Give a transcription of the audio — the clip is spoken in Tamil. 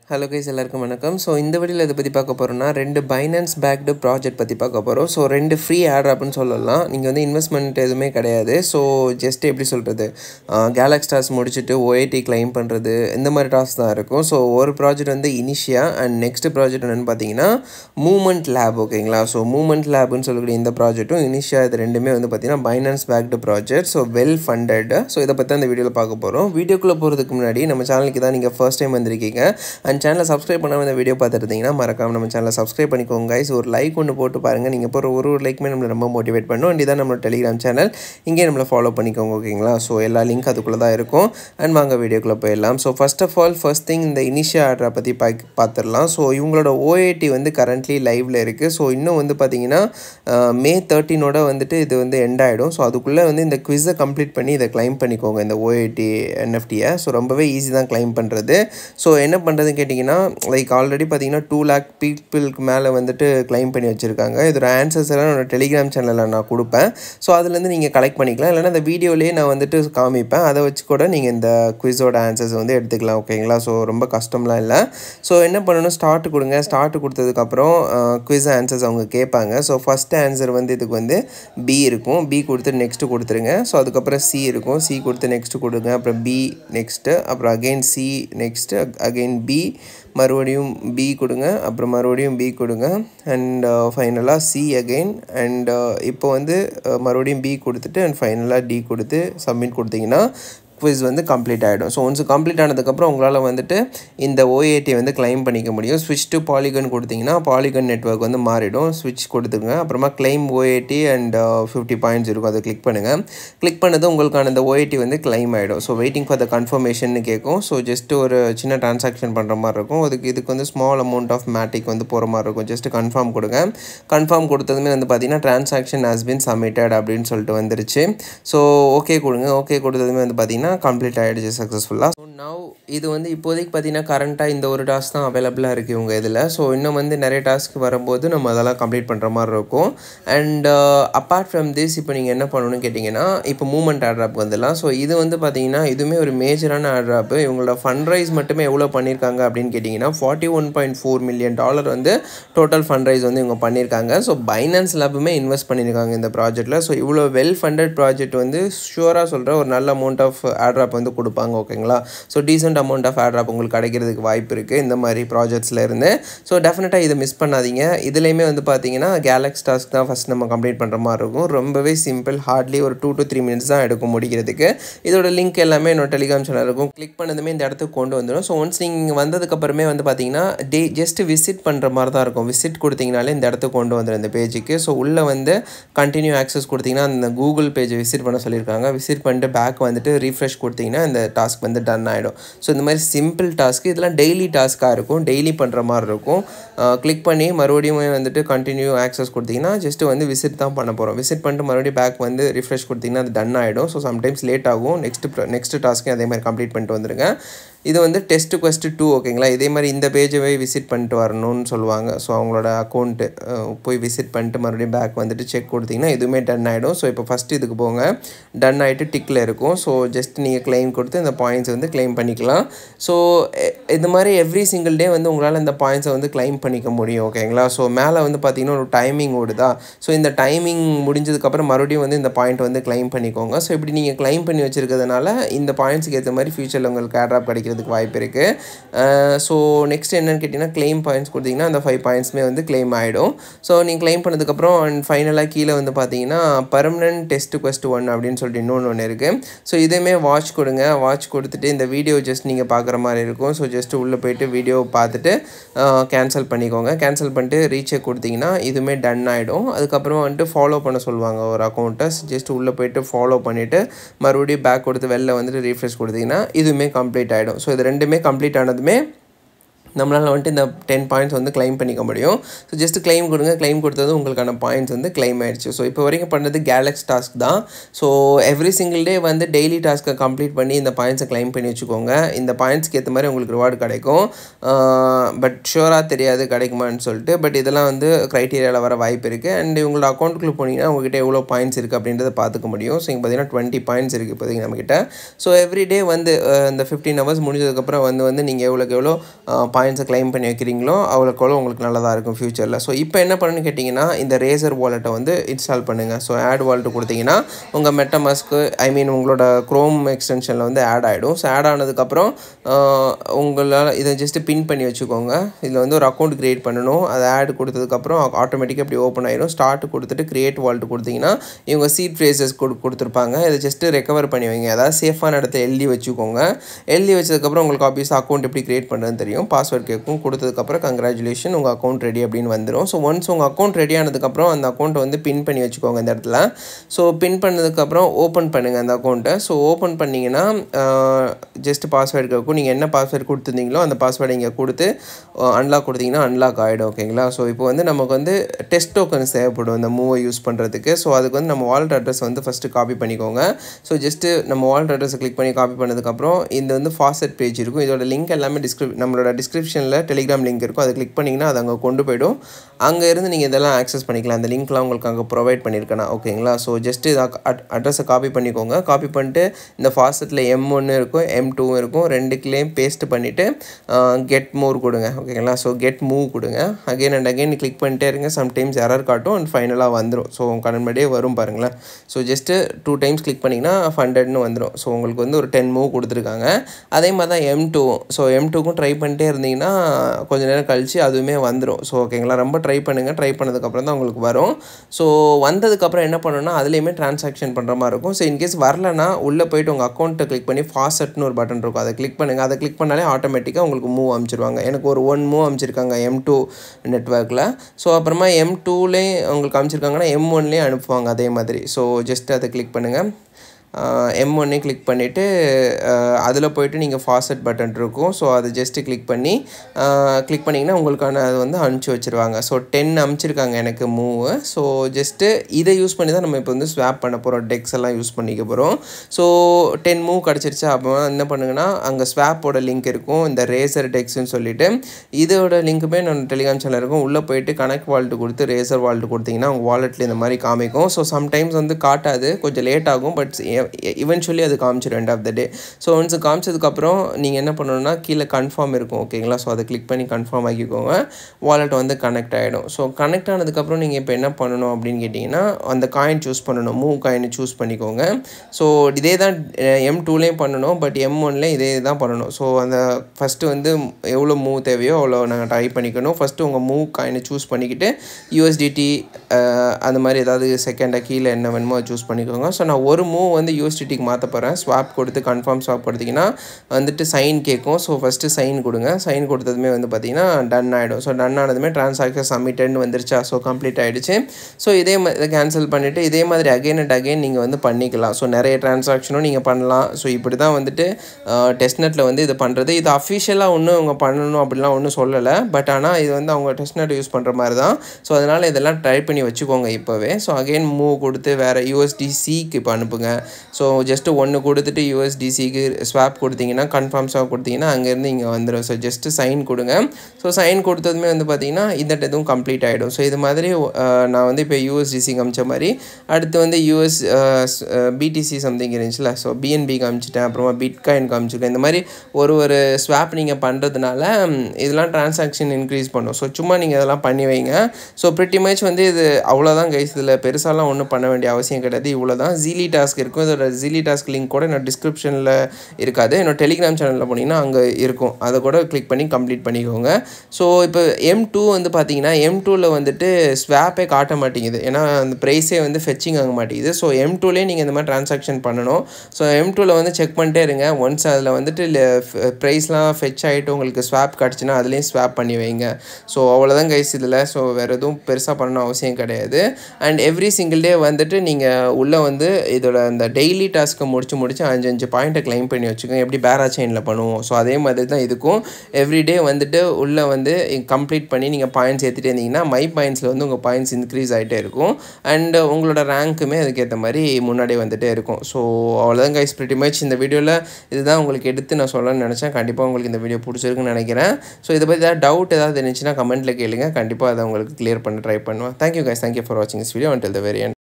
ஹலோ கைஸ் எல்லாருக்கும் வணக்கம் ஸோ இந்த வீடியோவில் இதை பற்றி பார்க்க போகிறோம்னா ரெண்டு பைனான்ஸ் பேக்டு ப்ராஜெக்ட் பற்றி பார்க்க போகிறோம் ஸோ ரெண்டு ஃப்ரீ ஆட் அப்படின்னு சொல்லலாம் நீங்கள் வந்து இன்வெஸ்ட்மெண்ட் எதுவுமே கிடையாது ஸோ ஜஸ்ட் எப்படி சொல்கிறது கேலக்ஸ் டாஸ் முடிச்சுட்டு ஓஐடி கிளைம் பண்ணுறது இந்த மாதிரி டாஸ்க் தான் இருக்கும் ஸோ ஒரு ப்ராஜெக்ட் வந்து இனிஷியா அண்ட் நெக்ஸ்ட் ப்ராஜெக்ட் என்னென்னு பார்த்தீங்கன்னா மூமெண்ட் லேப் ஓகேங்களா ஸோ மூமெண்ட் லேப்னு சொல்லக்கூடிய இந்த ப்ராஜெக்ட்டும் இனிஷியா இது ரெண்டுமே வந்து பார்த்தீங்கன்னா finance backed project so well funded so இதை பற்றி அந்த வீடியோவில் பார்க்க போகிறோம் வீடியோக்குள்ளே போகிறதுக்கு முன்னாடி நம்ம சேனலுக்கு தான் நீங்கள் ஃபர்ஸ்ட் டைம் வந்திருக்கீங்க அண்ட் சேனலை சப்ஸ்கிரைப் பண்ணாமல் இந்த வீடியோ பார்த்துட்டு இருந்தீங்கன்னா மறக்காம நம்ம சேனலை சப்ஸ்கிரைப் பண்ணிக்கோங்க கைஸ் ஒரு லைக் ஒன்று போட்டு பாருங்கள் நீங்கள் போகிற ஒரு ஒரு லைக்குமே நம்மளை ரொம்ப மோட்டிவேட் பண்ணும் அண்ட் இதான் நம்மளோட டெலிகிராம் சேனல் இங்கே நம்மளை ஃபாலோ பண்ணிக்கோங்க ஓகேங்களா ஸோ எல்லா லிங்க் அதுக்குள்ளே தான் இருக்கும் அண்ட் வாங்க வீடியோக்குள்ளே போயிடலாம் so first of all first thing இந்த இனிஷியா ஆர்டரை பற்றி பா பார்த்துடலாம் ஸோ இவங்களோட ஓஏடி வந்து கரண்ட்லி லைவில் இருக்குது ஸோ இன்னும் வந்து பார்த்தீங்கன்னா மே தேர்ட்டீனோட வந்துட்டு இது வந்து எண்ட் ஆகிடும் ஸோ அதுக்குள்ளே வந்து இந்த குவிஸை கம்ப்ளீட் பண்ணி இதை கிளைம் பண்ணிக்கோங்க இந்த ஓஏடி என்எஃப்டியை ஸோ ரொம்பவே ஈஸி தான் கிளைம் பண்ணுறது ஸோ என்ன பண்ணுறதுன்னு கேட்டிங்கன்னா லைக் ஆல்ரெடி பார்த்தீங்கன்னா டூ லேக் பீப்புளுக்கு மேலே வந்துட்டு கிளைம் பண்ணி வச்சுருக்காங்க இதோட ஆன்சர்ஸ் எல்லாம் என்னோட டெலிகிராம் சேனலில் நான் கொடுப்பேன் ஸோ அதுலேருந்து நீங்கள் கலெக்ட் பண்ணிக்கலாம் இல்லைனா இந்த வீடியோலேயே நான் வந்துட்டு காமிப்பேன் அதை வச்சு கூட நீங்கள் இந்த குவிஸோட ஆன்சர்ஸ் வந்து எடுத்துக்கலாம் ஓகேங்களா ஸோ ரொம்ப கஷ்டம்லாம் இல்லை ஸோ என்ன பண்ணணும் ஸ்டார்ட் கொடுங்க ஸ்டார்ட் கொடுத்ததுக்கப்புறம் குவிஸ் ஆன்சர்ஸ் அவங்க கேட்பாங்க ஸோ ஃபஸ்ட் ஆன்சர் வந்து இதுக்கு வந்து பி இருக்கும் பி கொடுத்து நெக்ஸ்ட்டு கொடுத்துருங்க ஸோ அதுக்கப்புறம் சி இருக்கும் சி கொடுத்து நெக்ஸ்ட்டு கொடுங்க அப்புறம் பி நெக்ஸ்ட்டு அப்புறம் again C next again B மறுபடியும் பி கொடுங்க அப்புறம் மறுபடியும் பி கொடுங்க அண்ட் ஃபைனலாக சி அகெயின் அண்ட் இப்போ வந்து மறுபடியும் பி கொடுத்துட்டு அண்ட் ஃபைனலாக டி கொடுத்து சப்மிட் கொடுத்தீங்கன்னா குவிஸ் வந்து கம்ப்ளீட் ஆகிடும் ஸோ ஒன்ஸ் கம்ப்ளீட் ஆனதுக்கப்புறம் உங்களால் வந்துட்டு இந்த ஓஏடி வந்து கிளைம் பண்ணிக்க முடியும் ஸ்விட்ச் டு பாலிகன் கொடுத்தீங்கன்னா பாலிகன் நெட்ஒர்க் வந்து மாறிடும் ஸ்விட்ச் கொடுத்துங்க அப்புறமா claim OAT and fifty points இருக்கும் அதை கிளிக் பண்ணுங்கள் கிளிக் பண்ணது உங்களுக்கான இந்த ஓஏடி வந்து கிளைம் ஆகிடும் so waiting for the confirmation கேட்கும் ஸோ ஜஸ்ட் ஒரு சின்ன ட்ரான்சாக்ஷன் பண்ணுற மாதிரி இருக்கும் அதுக்கு இதுக்கு வந்து ஸ்மால் அமௌண்ட் ஆஃப் மேட்டிக் வந்து போகிற மாதிரி இருக்கும் ஜஸ்ட் கன்ஃபார்ம் கொடுங்க கன்ஃபார்ம் கொடுத்ததுமே வந்து பார்த்தீங்கன்னா ட்ரான்சாக்ஷன் ஹஸ் பின் சப்மிட்டட் அப்படின்னு சொல்லிட்டு வந்துருச்சு ஸோ ஓகே கொடுங்க ஓகே கொடுத்ததுமே வந்து பார்த்தீங்கன்னா கம்ப்ளீட் ஆகிடுச்சு சக்ஸஸ்ஃபுல்லாக ஸோ நவ் இது வந்து இப்போதைக்கு பார்த்தீங்கன்னா கரண்ட்டாக இந்த ஒரு டாஸ்க் தான் அவைலபிளாக இருக்குது இவங்க இதில் ஸோ இன்னும் வந்து நிறைய டாஸ்க் வரும்போது நம்ம அதெல்லாம் கம்ப்ளீட் பண்ணுற மாதிரி இருக்கும் அண்ட் அப்பார்ட் ஃப்ரம் திஸ் இப்போ நீங்கள் என்ன பண்ணணும்னு கேட்டிங்கன்னா இப்போ மூமெண்ட் ஆட்ராப் வந்துடலாம் ஸோ இது வந்து பார்த்தீங்கன்னா இதுவுமே ஒரு மேஜரான ஆட்ராப்பு இவங்களோட ஃபண்ட் ரைஸ் மட்டுமே எவ்வளோ பண்ணியிருக்காங்க அப்படின்னு கேட்டிங்கன்னா forty one point four million dollar வந்து டோட்டல் ஃபண்ட் ரைஸ் வந்து இவங்க பண்ணியிருக்காங்க ஸோ பைனான்ஸ் லேபுமே இன்வெஸ்ட் பண்ணியிருக்காங்க இந்த ப்ராஜெக்ட்டில் ஸோ இவ்வளோ வெல் ஃபண்டட் ப்ராஜெக்ட் வந்து ஷூராக சொல்கிற ஒரு நல்ல அமௌண்ட் ஆஃப் ஆட்ராப் வந்து கொடுப்பாங்க ஓகேங்களா so decent amount of airdrop உங்களுக்கு கிடைக்கிறதுக்கு வாய்ப்பு இருக்குது இந்த மாதிரி ப்ராஜெக்ட்ஸில் இருந்து ஸோ டெஃபினட்டாக இதை மிஸ் பண்ணாதீங்க இதுலேயுமே வந்து பார்த்தீங்கன்னா கேலக்ஸ் டாஸ்க் தான் ஃபஸ்ட் நம்ம கம்ப்ளீட் பண்ணுற மாதிரி இருக்கும் ரொம்பவே சிம்பிள் ஹார்ட்லி ஒரு டூ டு த்ரீ மினிட்ஸ் தான் எடுக்கும் முடிக்கிறதுக்கு இதோட லிங்க் எல்லாமே என்னோட டெலிகிராம் சேனல் இருக்கும் கிளிக் பண்ணதுமே இந்த இடத்துக்கு கொண்டு வந்துடும் ஸோ ஒன்ஸ் நீங்கள் வந்ததுக்கப்புறமே வந்து பார்த்தீங்கன்னா டே ஜஸ்ட் விசிட் பண்ணுற மாதிரி தான் இருக்கும் விசிட் கொடுத்தீங்கனாலே இந்த இடத்துக்கு கொண்டு வந்துடும் இந்த பேஜுக்கு ஸோ உள்ளே வந்து கண்டினியூ ஆக்சஸ் கொடுத்தீங்கன்னா அந்த கூகுள் பேஜை விசிட் பண்ண சொல்லியிருக்காங்க விசிட் பண்ணிட்டு பேக் வந்துட்டு ரீஃப்ரெஷ் கொடுத்தீங்கன்னா இந்த டாஸ்க் வந்து டன் ஆகிடும் ஸோ இந்த மாதிரி சிம்பிள் டாஸ்க்கு இதெல்லாம் டெய்லி டாஸ்க்காக இருக்கும் டெய்லி பண்ணுற மாதிரி இருக்கும் கிளிக் பண்ணி மறுபடியும் வந்துட்டு கண்டினியூ ஆக்சஸ் கொடுத்தீங்கன்னா ஜஸ்ட்டு வந்து விசிட் தான் பண்ண போகிறோம் விசிட் பண்ணிட்டு மறுபடியும் பேக் வந்து ரிஃப்ரெஷ் கொடுத்தீங்கன்னா அது டன் ஆகிடும் ஸோ சம்டைம்ஸ் லேட் ஆகும் நெக்ஸ்ட் நெக்ஸ்ட் டாஸ்க்கையும் அதே மாதிரி கம்ப்ளீட் பண்ணிட்டு வந்துருங்க இது வந்து டெஸ்ட் கொஸ்ட் டூ ஓகேங்களா இதே மாதிரி இந்த பேஜை விசிட் பண்ணிட்டு வரணும்னு சொல்லுவாங்க ஸோ அவங்களோட அக்கௌண்ட்டு போய் விசிட் பண்ணிட்டு மறுபடியும் பேக் வந்துட்டு செக் கொடுத்தீங்கன்னா இதுவுமே டன் ஆகிடும் ஸோ இப்போ ஃபஸ்ட்டு இதுக்கு போங்க டன் ஆகிட்டு டிக்கில் இருக்கும் ஸோ ஜஸ்ட் நீங்கள் கிளைம் கொடுத்து இந்த பாயிண்ட்ஸ் வந்து கிளைம் பண்ணிக்கலாம் ஸோ இந்த மாதிரி எவ்ரி சிங்கிள் டே வந்து உங்களால் இந்த பாயிண்ட்ஸை வந்து கிளைம் பண்ணிக்க முடியும் ஓகேங்களா ஸோ மேலே வந்து பார்த்தீங்கன்னா ஒரு டைமிங் ஓடுதா ஸோ இந்த டைமிங் முடிஞ்சதுக்கப்புறம் மறுபடியும் வந்து இந்த பாயிண்ட் வந்து கிளைம் பண்ணிக்கோங்க ஸோ இப்படி நீங்கள் கிளைம் பண்ணி வச்சுருக்கிறதுனால இந்த பாயிண்ட்ஸுக்கு ஏற்ற மாதிரி ஃபியூச்சரில் உங்களுக்கு ஆட்ராப் கிடைக்கிறது கிடைக்கிறதுக்கு வாய்ப்பு இருக்குது ஸோ நெக்ஸ்ட் என்னென்னு கேட்டிங்கன்னா கிளைம் பாயிண்ட்ஸ் கொடுத்தீங்கன்னா அந்த ஃபைவ் பாயிண்ட்ஸுமே வந்து கிளைம் ஆகிடும் ஸோ நீங்கள் கிளைம் பண்ணதுக்கப்புறம் அண்ட் ஃபைனலாக கீழே வந்து பார்த்தீங்கன்னா பர்மனன்ட் டெஸ்ட் கொஸ்ட் ஒன் அப்படின்னு சொல்லிட்டு இன்னொன்று ஒன்று இருக்குது ஸோ இதுவுமே வாட்ச் கொடுங்க வாட்ச் கொடுத்துட்டு இந்த வீடியோ ஜஸ்ட் நீங்கள் பார்க்குற மாதிரி இருக்கும் ஸோ ஜஸ்ட் உள்ளே போயிட்டு வீடியோ பார்த்துட்டு கேன்சல் பண்ணிக்கோங்க கேன்சல் பண்ணிட்டு ரீசெக் கொடுத்தீங்கன்னா இதுவுமே டன் ஆகிடும் அதுக்கப்புறம் வந்துட்டு ஃபாலோ பண்ண சொல்லுவாங்க ஒரு அக்கௌண்ட்டை ஜஸ்ட் உள்ளே போயிட்டு ஃபாலோ பண்ணிவிட்டு மறுபடியும் பேக் கொடுத்து வெளில வந்துட்டு ரீஃப்ரெஷ் கொடுத்தீங்கன்னா இதுவுமே கம்ப்ளீட் ஆகிடும் ஸோ இது ரெண்டுமே கம்ப்ளீட் ஆனதுமே நம்மளால் வந்துட்டு இந்த டென் பாயிண்ட்ஸ் வந்து கிளைம் பண்ணிக்க முடியும் ஸோ ஜஸ்ட் கிளைம் கொடுங்க கிளைம் கொடுத்தது உங்களுக்கான பாயிண்ட்ஸ் வந்து கிளைம் ஆயிடுச்சு ஸோ இப்போ வரைக்கும் பண்ணது கேலக்ஸ் டாஸ்க் தான் ஸோ எவ்ரி சிங்கிள் டே வந்து டெய்லி டாஸ்க்கை கம்ப்ளீட் பண்ணி இந்த பாயிண்ட்ஸை கிளைம் பண்ணி வச்சுக்கோங்க இந்த பாயிண்ட்ஸ்க்கு ஏற்ற மாதிரி உங்களுக்கு ரிவார்டு கிடைக்கும் பட் ஷுவராக தெரியாது கிடைக்குமான்னு சொல்லிட்டு பட் இதெல்லாம் வந்து க்ரைட்டீரியாவில் வர வாய்ப்பு இருக்குது அண்ட் உங்களோட அக்கௌண்ட்டுக்குள்ளே போனீங்கன்னா உங்ககிட்ட எவ்வளோ பாயிண்ட்ஸ் இருக்குது அப்படின்றத பார்த்துக்க முடியும் ஸோ இங்கே பார்த்தீங்கன்னா டுவெண்ட்டி பாயிண்ட்ஸ் இருக்குது இப்போதைக்கு நம்மக்கிட்ட ஸோ எவ்ரி டே வந்து இந்த ஃபிஃப்டீன் ஹவர்ஸ் முடிஞ்சதுக்கப்புறம் வந்து வந்து நீங்கள் எவ்வளோக்கு எவ்வளோ பாயிண்ட்ஸை க்ளைம் பண்ணி வைக்கிறீங்களோ அவ்வளோக்கு உங்களுக்கு நல்லதாக இருக்கும் ஃப்யூச்சரில் ஸோ இப்போ என்ன பண்ணணும்னு கேட்டிங்கன்னா இந்த ரேசர் வாலெட்டை வந்து இன்ஸ்டால் பண்ணுங்கள் ஸோ ஆட் வாலெட் கொடுத்தீங்கன்னா உங்கள் மெட்டமாஸ்க்கு ஐ மீன் உங்களோட க்ரோம் எக்ஸ்டென்ஷனில் வந்து ஆட் ஆகிடும் ஸோ ஆட் ஆனதுக்கப்புறம் உங்களால் இதை ஜஸ்ட்டு பின் பண்ணி வச்சுக்கோங்க இதில் வந்து ஒரு அக்கௌண்ட் க்ரியேட் பண்ணணும் அதை ஆட் கொடுத்ததுக்கப்புறம் ஆட்டோமேட்டிக்காக இப்படி ஓப்பன் ஆயிடும் ஸ்டார்ட் கொடுத்துட்டு க்ரியேட் வால்ட் கொடுத்தீங்கன்னா இவங்க சீட் ஃப்ரேசஸ் கொடு கொடுத்துருப்பாங்க இதை ஜஸ்ட்டு ரெக்கவர் பண்ணி வைங்க அதாவது சேஃபான இடத்த எழுதி வச்சுக்கோங்க எழுதி வச்சதுக்கப்புறம் உங்களுக்கு ஆப்வியஸாக அக்கௌண்ட் எப்படி க்ரியேட் பண்ணுறதுன்னு தெரியும் பாஸ்வேர்ட் கேட்கும் கொடுத்ததுக்கப்புறம் கங்க்ராச்சுலேஷன் உங்கள் அக்கௌண்ட் ரெடி அப்படின்னு வந்துடும் ஸோ ஒன்ஸ் உங்கள் அக்கௌண்ட் ரெடி ஆனதுக்கப்புறம் அந்த அக்கௌண்ட்டை வந்து பின் பண்ணி வச்சுக்கோங்க இந்த இடத்துல ஸோ பின் பண்ணதுக்கப்புறம் ஓப்பன் பண்ணுங்கள் அந்த அக்கௌண்ட்டை ஸோ ஓப்பன் பண்ணிங்கன்னா ஜஸ்ட் பாஸ்வேர்டு கேட்கும் நீங்கள் என்ன பாஸ்வேர்டு கொடுத்துருந்தீங்களோ அந்த பாஸ்வேர்டை இங்கே கொடுத்து அன்லாக் கொடுத்தீங்கன்னா அன்லாக் ஆகிடும் ஓகேங்களா ஸோ இப்போ வந்து நமக்கு வந்து டெஸ்ட் டோக்கன்ஸ் தேவைப்படும் இந்த மூவை யூஸ் பண்ணுறதுக்கு ஸோ அதுக்கு வந்து நம்ம வாலெட் அட்ரஸ் வந்து ஃபஸ்ட்டு காப்பி பண்ணிக்கோங்க ஸோ ஜஸ்ட்டு நம்ம வாலெட் அட்ரஸை கிளிக் பண்ணி காப்பி பண்ணதுக்கப்புறம் இந்த வந்து ஃபாஸ்ட் பேஜ் இருக்கும் இதோட லிங்க் எல்லாமே டிஸ்கிரிப் நம்மளோட டிஸ்கிரிப்ஷனில் டெலிகிராம் லிங்க் இருக்கும் அதை கிளிக் பண்ணிங்கன்னா அது அங்கே கொண்டு போய்டும் அங்கே இருந்து நீங்கள் இதெல்லாம் ஆக்சஸ் பண்ணிக்கலாம் அந்த லிங்க்லாம் உங்களுக்கு அங்கே ப்ரொவைட் பண்ணியிருக்கேன் ஓகேங்களா ஸோ ஜஸ்ட்டு அட்ரஸை காப்பி பண்ணிக்கோங்க காப்பி பண்ணிட்டு இந்த ஃபாஸ்ட்டில் எம் ஒன்று இருக்கும் எம் டூவும் இருக்கும் ரெண்டுக்குலேயும் பேஸ்ட் பண்ணிவிட்டு கெட் மூவ் கொடுங்க ஓகேங்களா ஸோ கெட் மூவ் கொடுங்க அகைன் அண்ட் அகைன் கிளிக் பண்ணிட்டே இருங்க சம்டைம்ஸ் எரர் காட்டும் அண்ட் ஃபைனலாக வந்துடும் ஸோ கண்படியே வரும் பாருங்களேன் so just two times click பண்ணிங்கன்னா ஹண்ட்ரட்னு வந்துடும் ஸோ உங்களுக்கு வந்து ஒரு டென் மூவ் கொடுத்துருக்காங்க அதே மாதிரி தான் எம் டூ ஸோ எம் டூக்கும் ட்ரை பண்ணிட்டே இருந்தீங்கன்னா கொஞ்சம் நேரம் கழித்து அதுவுமே வந்துடும் ஸோ ஓகேங்களா ரொம்ப ட்ரை பண்ணுங்கள் ட்ரை பண்ணதுக்கப்புறம் தான் உங்களுக்கு வரும் ஸோ வந்ததுக்கப்புறம் என்ன பண்ணணும்னா அதுலேயுமே ட்ரான்சாக்ஷன் பண்ணுற மாதிரி இருக்கும் ஸோ இன்கேஸ் வரலனா உள்ளே போயிட்டு உங்கள் அக்கௌண்ட்டை கிளிக் பண்ணி ஃபாஸ்ட்னு ஒரு பட்டன் இருக்கும் அதை கிளிக் பண்ணுங்கள் அதை கிளிக் பண்ணாலே ஆட்டோமேட்டிக்காக உங்களுக்கு மூவ் அனுப்பிச்சிருவாங்க எனக்கு ஒரு ஒன் மூவ் அனுப்பிச்சிருக்காங்க எம் டூ நெட்ஒர்க்கில் ஸோ அப்புறமா எம் டூலேயே உங்களுக்கு அனுப்பிச்சிருக்காங்கன்னா எம் ஒன்லேயே அனுப்புவாங்க அதே மாதிரி ஸோ ஜஸ்ட் அதை கிளிக் பண்ணுங்கள் எம் ஒன்னே கிளிக் பண்ணிவிட்டு அதில் போயிட்டு நீங்கள் ஃபாஸ்ட் பட்டன் இருக்கும் ஸோ அதை ஜஸ்ட்டு கிளிக் பண்ணி கிளிக் பண்ணிங்கன்னா உங்களுக்கான அது வந்து அனுப்பிச்சி வச்சுருவாங்க ஸோ டென் அனுப்பிச்சிருக்காங்க எனக்கு மூவ் ஸோ ஜஸ்ட்டு இதை யூஸ் பண்ணி தான் நம்ம இப்போ வந்து ஸ்வாப் பண்ண போகிறோம் டெக்ஸ் எல்லாம் யூஸ் பண்ணிக்க போகிறோம் ஸோ டென் மூவ் கிடச்சிருச்சு அப்போ என்ன பண்ணுங்கன்னா அங்கே ஸ்வாப்போட லிங்க் இருக்கும் இந்த ரேசர் டெக்ஸ்னு சொல்லிட்டு இதோட லிங்க்குமே நான் டெலிகிராம் சேனல் இருக்கும் உள்ளே போயிட்டு கனெக்ட் வால்ட்டு கொடுத்து ரேசர் வால்ட்டு கொடுத்தீங்கன்னா உங்கள் வாலெட்டில் இந்த மாதிரி காமிக்கும் ஸோ சம்டைம்ஸ் வந்து காட்டாது கொஞ்சம் லேட் ஆகும் பட் இவென்ச்சுவலி அது காமிச்சிடும் end of the day so once காமிச்சதுக்கப்புறம் நீங்கள் என்ன பண்ணணும்னா கீழே கன்ஃபார்ம் இருக்கும் ஓகேங்களா ஸோ அதை கிளிக் பண்ணி கன்ஃபார்ம் ஆக்கிக்கோங்க வாலெட் வந்து கனெக்ட் ஆகிடும் ஸோ கனெக்ட் ஆனதுக்கப்புறம் நீங்கள் இப்போ என்ன பண்ணணும் அப்படின்னு கேட்டிங்கன்னா அந்த காயின் சூஸ் பண்ணணும் மூவ் காயினை சூஸ் பண்ணிக்கோங்க ஸோ இதே தான் எம் டூலேயும் பண்ணணும் பட் எம் ஒன்லேயும் இதே தான் பண்ணணும் ஸோ அந்த ஃபஸ்ட்டு வந்து எவ்வளோ மூவ் தேவையோ அவ்வளோ நாங்கள் ட்ரை பண்ணிக்கணும் ஃபஸ்ட்டு உங்கள் மூவ் காயினை சூஸ் பண்ணிக்கிட்டு யூஎஸ்டிடி அந்த மாதிரி ஏதாவது செகண்டாக கீழே என்ன வேணுமோ சூஸ் பண்ணிக்கோங்க ஸோ நான் ஒரு மூவ் வந்து யூஎஸ்டிடிக்கு மாற்ற போகிறேன் ஸ்வாப் கொடுத்து கன்ஃபார்ம் ஸ்வாப் கொடுத்தீங்கன்னா வந்துட்டு சைன் கேட்கும் ஸோ ஃபஸ்ட்டு சைன் கொடுங்க சைன் கொடுத்ததுமே வந்து பார்த்தீங்கன்னா டன் ஆகிடும் ஸோ டன் ஆனதுமே ட்ரான்சாக்ஷன் சப்மிட்டட்னு வந்துருச்சா ஸோ கம்ப்ளீட் ஆகிடுச்சு ஸோ இதே மாதிரி கேன்சல் பண்ணிவிட்டு இதே மாதிரி அகைன் அண்ட் அகைன் நீங்கள் வந்து பண்ணிக்கலாம் ஸோ நிறைய ட்ரான்சாக்ஷனும் நீங்கள் பண்ணலாம் ஸோ இப்படி தான் வந்துட்டு டெஸ்ட்நெட்டில் வந்து இது பண்ணுறது இது அஃபிஷியலாக ஒன்றும் அவங்க பண்ணணும் அப்படிலாம் ஒன்றும் சொல்லலை பட் ஆனால் இது வந்து அவங்க டெஸ்ட்நெட் யூஸ் பண்ணுற மாதிரி தான் ஸோ அதனால் இதெல்லாம் ட்ரை பண்ணி வச்சுக்கோங்க இப்போவே ஸோ அகைன் மூவ் கொடுத்து வேறு யூஎஸ்டிசிக்கு இப்போ அனுப்புங்க ஸோ ஜஸ்ட்டு ஒன்று கொடுத்துட்டு யூஎஸ்டிசிக்கு ஸ்வாப் கொடுத்தீங்கன்னா கன்ஃபார்ம் ஸ்வாப் கொடுத்தீங்கன்னா அங்கேருந்து இங்கே வந்துடும் ஸோ ஜஸ்ட்டு சைன் கொடுங்க ஸோ சைன் கொடுத்ததுமே வந்து பார்த்தீங்கன்னா இந்த இதுவும் கம்ப்ளீட் ஆகிடும் ஸோ இது மாதிரி நான் வந்து இப்போ யூஎஸ்டிசி காமிச்ச மாதிரி அடுத்து வந்து யூஎஸ் பிடிசி சம்திங் இருந்துச்சுல ஸோ பிஎன்பி காமிச்சிட்டேன் அப்புறமா பிட்காயின் காமிச்சிருக்கேன் இந்த மாதிரி ஒரு ஒரு ஸ்வாப் நீங்கள் பண்ணுறதுனால இதெல்லாம் ட்ரான்சாக்ஷன் இன்க்ரீஸ் பண்ணும் ஸோ சும்மா நீங்கள் இதெல்லாம் பண்ணி வைங்க ஸோ ப்ரிட்டி மச் வந்து இது அவ்வளோதான் கைஸ் இதில் பெருசாலாம் ஒன்றும் பண்ண வேண்டிய அவசியம் கிடையாது இவ்வளோ தான் ஜீலி டாஸ்க் இருக்கும் இதோட ஜீலி டாஸ்க் லிங்க் கூட என்னோட டிஸ்கிரிப்ஷனில் இருக்காது என்னோட டெலிகிராம் சேனலில் போனீங்கன்னா அங்கே இருக்கும் அதை கூட கிளிக் பண்ணி கம்ப்ளீட் பண்ணிக்கோங்க ஸோ இப்போ எம் டூ வந்து பார்த்தீங்கன்னா எம் டூவில் வந்துட்டு ஸ்வாப்பே காட்ட மாட்டேங்குது ஏன்னா அந்த ப்ரைஸே வந்து ஃபெச்சிங் ஆக மாட்டேங்குது ஸோ எம் டூலேயே நீங்கள் இந்த மாதிரி ட்ரான்சாக்ஷன் பண்ணணும் ஸோ எம் டூவில் வந்து செக் பண்ணிட்டே இருங்க ஒன்ஸ் அதில் வந்துட்டு ப்ரைஸ்லாம் ஃபெச் ஆகிட்டு உங்களுக்கு ஸ்வாப் கிடச்சுன்னா அதுலேயும் ஸ்வாப் பண்ணி வைங்க ஸோ அவ்வளோதான் கைஸ் இதில் ஸோ வேறு எதுவும் பெருசாக பண்ணணும் அவசியம் கிடையாது அண்ட் எவ்ரி சிங்கிள் டே வந்துட்டு நீங்கள் உள்ளே வந்து இதோட அந்த டெய்லி டாஸ்க்கை முடிச்சு முடிச்சு அஞ்சு அஞ்சு பாயிண்ட்டை கிளைம் பண்ணி வச்சுக்கோங்க எப்படி பேரா செயினில் பண்ணுவோம் ஸோ அதே மாதிரி தான் இதுக்கும் எவ்ரிடே வந்துட்டு உள்ளே வந்து கம்ப்ளீட் பண்ணி நீங்கள் பாயிண்ட்ஸ் ஏற்றிட்டே இருந்தீங்கன்னா மை பாயிண்ட்ஸில் வந்து உங்கள் பாயிண்ட்ஸ் இன்க்ரீஸ் ஆகிட்டே இருக்கும் அண்ட் உங்களோட ரேங்க்குமே அதுக்கேற்ற மாதிரி முன்னாடி வந்துகிட்டே இருக்கும் ஸோ அவ்வளோதான் கைஸ் பிரிட்டி மச் இந்த வீடியோவில் இதுதான் உங்களுக்கு எடுத்து நான் சொல்லணும்னு நினச்சேன் கண்டிப்பாக உங்களுக்கு இந்த வீடியோ பிடிச்சிருக்குன்னு நினைக்கிறேன் ஸோ இதை பற்றி ஏதாவது டவுட் ஏதாவது இருந்துச்சுன்னா கமெண்ட்டில் கேளுங்க கண்டிப்பாக அதை உங்களுக்கு கிளியர் பண்ண ட்ரை பண்ணுவேன் தேங்க்யூ கைஸ் தேங்க்யூ ஃபார் வாட்சிங் this video until the very